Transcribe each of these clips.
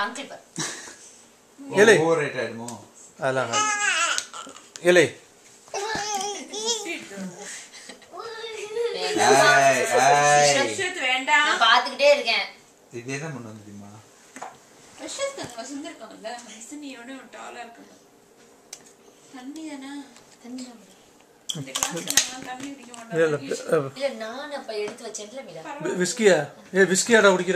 Uncle பாரு ஏலே. Over rate ஆயிடுமோ அதெல்லாம் ஆகாது. ஏலே ஏய், ஏய். ரஷத் வேண்டாம் நான் பாத்துக்கிட்டே இருக்கேன் இதே தான் முன்ன வந்து தெரியுமா ரஷத் அங்க வசந்து இருக்காங்கல்ல ஹசனியோட டாலா இருக்காங்க தண்ணி தானே இந்த கிளாஸ்ல நான் தண்ணி குடிக்க இல்ல, இல்ல, மாட்டேன் அஹ், இல்ல நான் அப்ப எடுத்து வச்சேன்ல மீரா வி- விஸ்கியா ஏ விஸ்கியாடா குடிக்கிற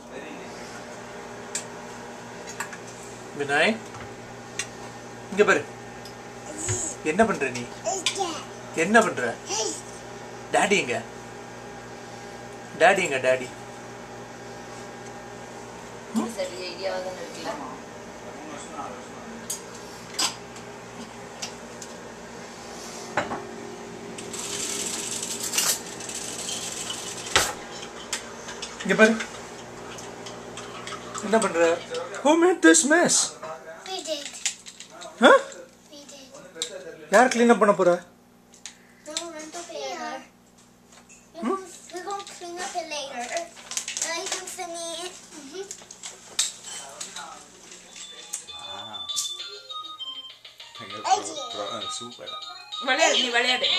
வினாய் இங்க பாரு என்ன பண்ற நீ என்ன பண்ற டாடி எங்க டாடி எங்க டாடி சரி ஐடியாவா தான் இருக்குல்ல இங்க பாரு என்ன பண்ற who made this mess We did. huh We did. யார் க்ளீன் அப் பண்ண போறா No, we're going to pay her. We're going we're going to clean up it later. I can finish it. Mhm. Super விளையாடு நீ விளையாடு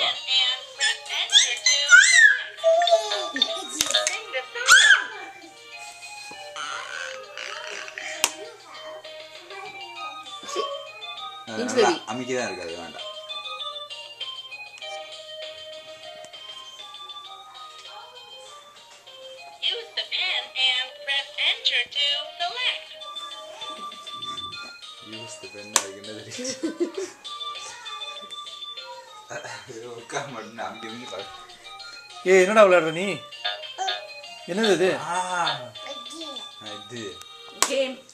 Pinch baby. அமைக்கதான் இருக்காது வேண்டாம் Use the pen and press enter to select. Use the pen அதுக்கு என்ன தெரியும் உட்கார மாட்டேன் அமைக்க அமைக்க பாரு ஏய் என்னடா விளையாடுற நீ என்னது இது ஆ Again. இது கேம்